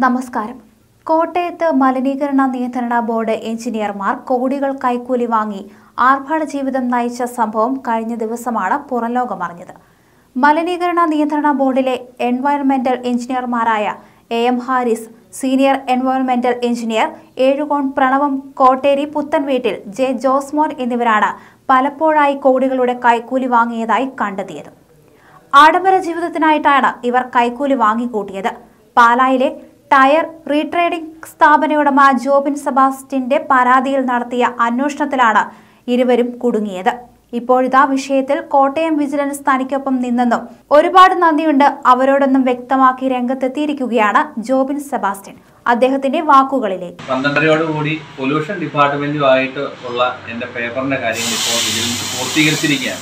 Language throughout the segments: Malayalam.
നമസ്കാരം കോട്ടയത്ത് മലിനീകരണ നിയന്ത്രണ ബോർഡ് എഞ്ചിനീയർമാർ കോടികൾ കൈക്കൂലി വാങ്ങി ആർഭാട ജീവിതം നയിച്ച സംഭവം കഴിഞ്ഞ ദിവസമാണ് പുറംലോകമറിഞ്ഞത് മലിനീകരണ നിയന്ത്രണ ബോർഡിലെ എൻവയറൺമെന്റൽ എഞ്ചിനീയർമാരായ A M Haris senior environmental engineer Ezhukone Pranavam Kotteri പുത്തൻവീട്ടിൽ ജെ ജോസ്മോൻ എന്നിവരാണ് പലപ്പോഴായി കോടികളുടെ കൈക്കൂലി വാങ്ങിയതായി കണ്ടെത്തിയത് ആഡംബര ജീവിതത്തിനായിട്ടാണ് ഇവർ കൈക്കൂലി വാങ്ങിക്കൂട്ടിയത് പാലായിലെ ടയർ റീട്രേഡിംഗ് സ്ഥാപന ഉടമ ജോബിൻ സെബാസ്റ്റിന്റെ പരാതിയിൽ നടത്തിയ അന്വേഷണത്തിലാണ് ഇരുവരും കുടുങ്ങിയത് ഇപ്പോഴിതാ വിഷയത്തിൽ കോട്ടയം വിജിലൻസ് തനിക്കൊപ്പം നിന്നെന്നും ഒരുപാട് നന്ദിയുണ്ട് അവരോടൊന്നും വ്യക്തമാക്കി രംഗത്തെത്തിയിരിക്കുകയാണ് ജോബിൻ സെബാസ്റ്റ്യൻ അദ്ദേഹത്തിന്റെ വാക്കുകളിലേക്ക് പന്ത്രണ്ടരയോടുകൂടി പൊല്യൂഷൻ ഡിപ്പാർട്ട്മെന്റുമായിട്ട് ഉള്ള എന്റെ പേപ്പറിന്റെ കാര്യങ്ങൾ ഇപ്പോൾ വിജിലൻസ് പൂർത്തീകരിച്ചിരിക്കുകയാണ്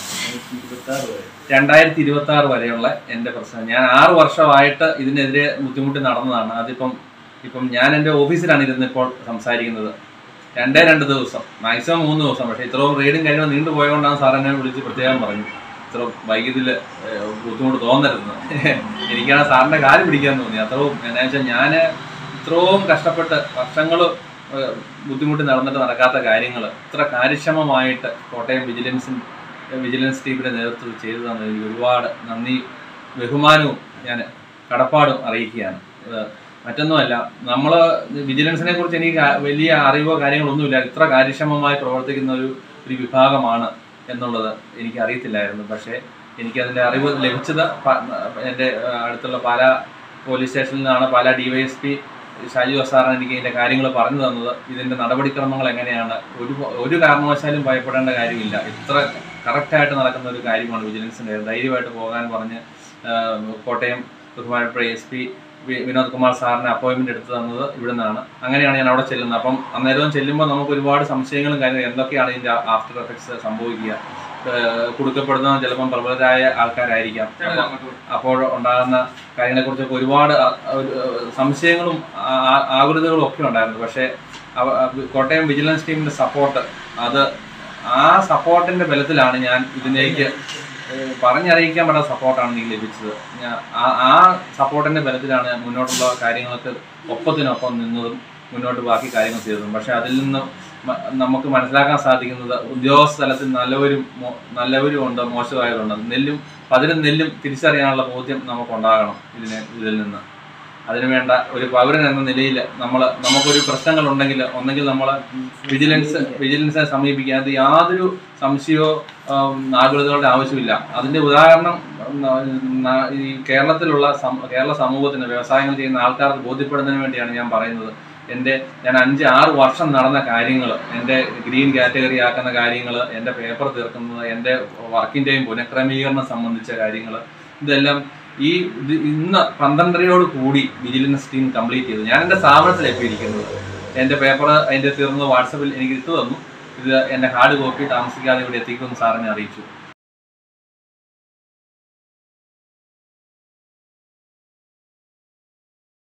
രണ്ടായിരത്തി ഇരുപത്തി ആറ് വരെയുള്ള എന്റെ പ്രശ്നം ഞാൻ ആറ് വർഷമായിട്ട് ഇതിനെതിരെ ബുദ്ധിമുട്ടി നടന്നതാണ് അതിപ്പം ഇപ്പം ഞാൻ എൻ്റെ ഓഫീസിലാണ് ഇരുന്ന് ഇപ്പോൾ സംസാരിക്കുന്നത് രണ്ടേ രണ്ട് ദിവസം മാക്സിമം മൂന്ന് ദിവസം പക്ഷേ ഇത്രയും റീഡിങ് കഴിയുമ്പോൾ നീണ്ടു പോയതുകൊണ്ടാണ് സാർ എന്നെ വിളിച്ച് പ്രത്യേകം പറഞ്ഞു ഇത്ര വൈകിയതിൽ ബുദ്ധിമുട്ട് തോന്നരുതെന്ന് എനിക്കാണ് സാറിന്റെ കാല് പിടിക്കാൻ തോന്നി അത്രയും എന്നാ വെച്ചാൽ ഞാൻ ഇത്രയും കഷ്ടപ്പെട്ട് വർഷങ്ങൾ ബുദ്ധിമുട്ടി നടന്നിട്ട് നടക്കാത്ത കാര്യങ്ങൾ ഇത്ര കാര്യക്ഷമമായിട്ട് കോട്ടയം വിജിലൻസിൻ വിജിലൻസ് ടീമിന്റെ നേതൃത്വത്തിൽ ചെയ്തു തന്നതിൽ എനിക്ക് ഒരുപാട് നന്ദി ബഹുമാനവും ഞാൻ കടപ്പാടും അറിയിക്കുകയാണ് ഏഹ് മറ്റൊന്നുമല്ല നമ്മൾ വിജിലൻസിനെ കുറിച്ച് എനിക്ക് ആ- വലിയ അറിവോ കാര്യങ്ങളൊന്നുമില്ല ഇത്ര കാര്യക്ഷമമായി പ്രവർത്തിക്കുന്ന ഒരു ഒരു വിഭാഗമാണ് എന്നുള്ളത് എനിക്ക് അറിയത്തില്ലായിരുന്നു പക്ഷേ എനിക്ക് അതിൻ്റെ അറിവ് ലഭിച്ചത് പ- എൻ്റെ ആ, അടുത്തുള്ള പാല പോലീസ് സ്റ്റേഷനിൽ നിന്നാണ് പാല ഡിവൈഎസ്പി ഷാജി സാറാണ് എനിക്ക് ഇതിൻ്റെ കാര്യങ്ങൾ പറഞ്ഞു തന്നത് ഇതിൻ്റെ നടപടിക്രമങ്ങൾ എങ്ങനെയാണ് ഒരു ഒരു കാരണവശാലും ഭയപ്പെടേണ്ട കാര്യമില്ല ഇത്ര കറക്റ്റായിട്ട് നടക്കുന്ന ഒരു കാര്യമാണ് വിജിലൻസിൻ്റെ ധൈര്യമായിട്ട് പോകാൻ പറഞ്ഞ് ആ, കോട്ടയം ബഹുമാനപ്പെട്ട എസ് പി വിനോദ് കുമാർ സാറിന് അപ്പോയിന്റ്മെന്റ് എടുത്തു തന്നത് ഇവിടെ നിന്നാണ് അങ്ങനെയാണ് ഞാൻ അവിടെ ചെല്ലുന്നത് അപ്പം അന്നേരവും ചെല്ലുമ്പോൾ നമുക്ക് ഒരുപാട് സംശയങ്ങളും കാര്യങ്ങളും എന്തൊക്കെയാണ് ഇതിന്റെ ആഫ്റ്റർ എഫക്ട്സ് സംഭവിക്കുക ഏഹ് കൊടുക്കപ്പെടുന്ന ചിലപ്പം പ്രബലരായ ആൾക്കാരായിരിക്കാം അപ്പോൾ- അപ്പോൾ ഉണ്ടാകുന്ന കാര്യങ്ങളെ കുറിച്ചൊക്കെ ഒരുപാട് ആ- ഒരു, ഏഹ് സംശയങ്ങളും ആ- ആ- ആകുലതകളും ഒക്കെ ഉണ്ടായിരുന്നു പക്ഷേ അവ- കോട്ടയം വിജിലൻസ് ടീമിന്റെ സപ്പോർട്ട് അത് ആ സപ്പോർട്ടിന്റെ ബലത്തിലാണ് ഞാൻ ഇതിലേക്ക് ഏഹ് പറഞ്ഞറിയിക്കാൻ പറ്റാത്ത സപ്പോർട്ടാണ് എനിക്ക് ലഭിച്ചത് ഞാൻ ആ- ആ സപ്പോർട്ടിന്റെ ബലത്തിലാണ് ഞാൻ മുന്നോട്ടുള്ള കാര്യങ്ങൾക്ക് ഒപ്പത്തിനൊപ്പം നിന്നതും മുന്നോട്ട് ബാക്കി കാര്യങ്ങൾ ചെയ്തതും പക്ഷെ അതിൽ നിന്ന് മ- നമുക്ക് മനസ്സിലാക്കാൻ സാധിക്കുന്നത് ഉദ്യോഗസ്ഥ തലത്തിൽ നല്ലവരും മോ- നല്ലവരും ഉണ്ട് മോശമായവരുണ്ട് നെല്ലും പതിനും നെല്ലും തിരിച്ചറിയാനുള്ള ബോധ്യം നമുക്കുണ്ടാകണം ഇതിനെ ഇതിൽ നിന്ന് അതിനുവേണ്ട ഒരു പൗരൻ എന്ന നിലയിൽ നമ്മൾ നമുക്കൊരു പ്രശ്നങ്ങൾ ഉണ്ടെങ്കിൽ ഒന്നെങ്കിൽ നമ്മൾ വിജിലൻസ് വിജിലൻസിനെ സമീപിക്കുക അത് യാതൊരു സംശയമോ ആം, ആകുലതകളുടെ ആവശ്യമില്ല അതിന്റെ ഉദാഹരണം ന- ന- ഈ കേരളത്തിലുള്ള സം- കേരള സമൂഹത്തിന് വ്യവസായങ്ങൾ ചെയ്യുന്ന ആൾക്കാർക്ക് ബോധ്യപ്പെടുന്നതിന് വേണ്ടിയാണ് ഞാൻ പറയുന്നത് എൻ്റെ ഞാൻ അഞ്ച് ആറ് വർഷം നടന്ന കാര്യങ്ങൾ എൻ്റെ ഗ്രീൻ കാറ്റഗറി ആക്കുന്ന കാര്യങ്ങൾ എൻ്റെ പേപ്പർ തീർക്കുന്നത് എൻ്റെ വർക്കിൻ്റെയും പുനഃക്രമീകരണം സംബന്ധിച്ച കാര്യങ്ങൾ ഇതെല്ലാം ഈ ഇത് ഇന്ന് പന്ത്രണ്ടരയോട് കൂടി വിജിലൻസ് ടീം കംപ്ലീറ്റ് ചെയ്തു ഞാൻ എൻ്റെ സ്ഥാപനത്തിൽ എത്തിയിരിക്കുന്നത് എൻ്റെ പേപ്പർ അതിൻ്റെ തീർന്നത് വാട്സപ്പിൽ എനിക്ക് ഇട്ടു തന്നു ഇത് എൻ്റെ ഹാർഡ് കോപ്പി താമസിക്കാതെ ഇവിടെ എത്തിക്കുമെന്ന് സാറിനെ അറിയിച്ചു